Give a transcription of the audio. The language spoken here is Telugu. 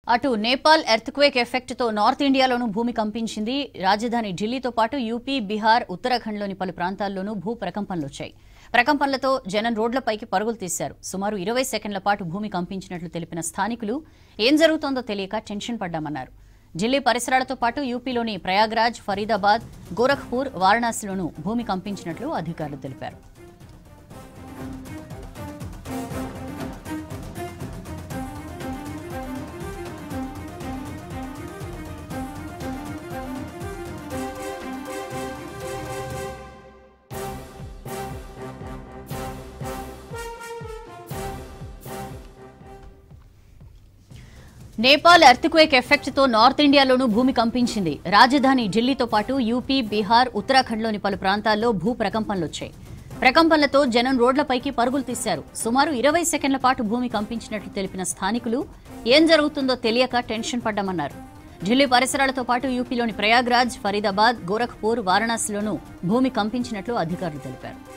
అటు నేపాల్ ఎర్త్క్వేక్ ఎఫెక్ట్తో నార్త్ ఇండియాలోనూ భూమి కంపించింది రాజధాని ఢిల్లీతో పాటు యూపీ బీహార్ ఉత్తరాఖండ్లోని పలు ప్రాంతాల్లోనూ భూ ప్రకంపనలు వచ్చాయి ప్రకంపనలతో జనం రోడ్లపైకి పరుగులు తీశారు సుమారు ఇరవై సెకండ్ల పాటు భూమి కంపించినట్లు తెలిపిన స్థానికులు ఏం జరుగుతోందో తెలియక టెన్షన్ పడ్డామన్నారు ఢిల్లీ పరిసరాలతో పాటు యూపీలోని ప్రయాగ్రాజ్ ఫరీదాబాద్ గోరఖ్పూర్ వారణాసిలోనూ భూమి కంపించినట్లు అధికారులు తెలిపారు నేపాల్ ఎర్త్క్వేక్ ఎఫెక్ట్తో నార్త్ ఇండియాలోనూ భూమి కంపించింది రాజధాని ఢిల్లీతో పాటు యూపీ బీహార్ ఉత్తరాఖండ్లోని పలు ప్రాంతాల్లో భూ ప్రకంపనలొచ్చాయి ప్రకంపనలతో జనం రోడ్లపైకి పరుగులు తీశారు సుమారు ఇరవై సెకండ్ల పాటు భూమి కంపించినట్లు తెలిపిన స్థానికులు ఏం జరుగుతుందో తెలియక టెన్షన్ పడ్డామన్నారు ఢిల్లీ పరిసరాలతో పాటు యూపీలోని ప్రయాగ్రాజ్ ఫరీదాబాద్ గోరఖ్పూర్ వారణాసిలోనూ భూమి కంపించినట్లు అధికారులు తెలిపారు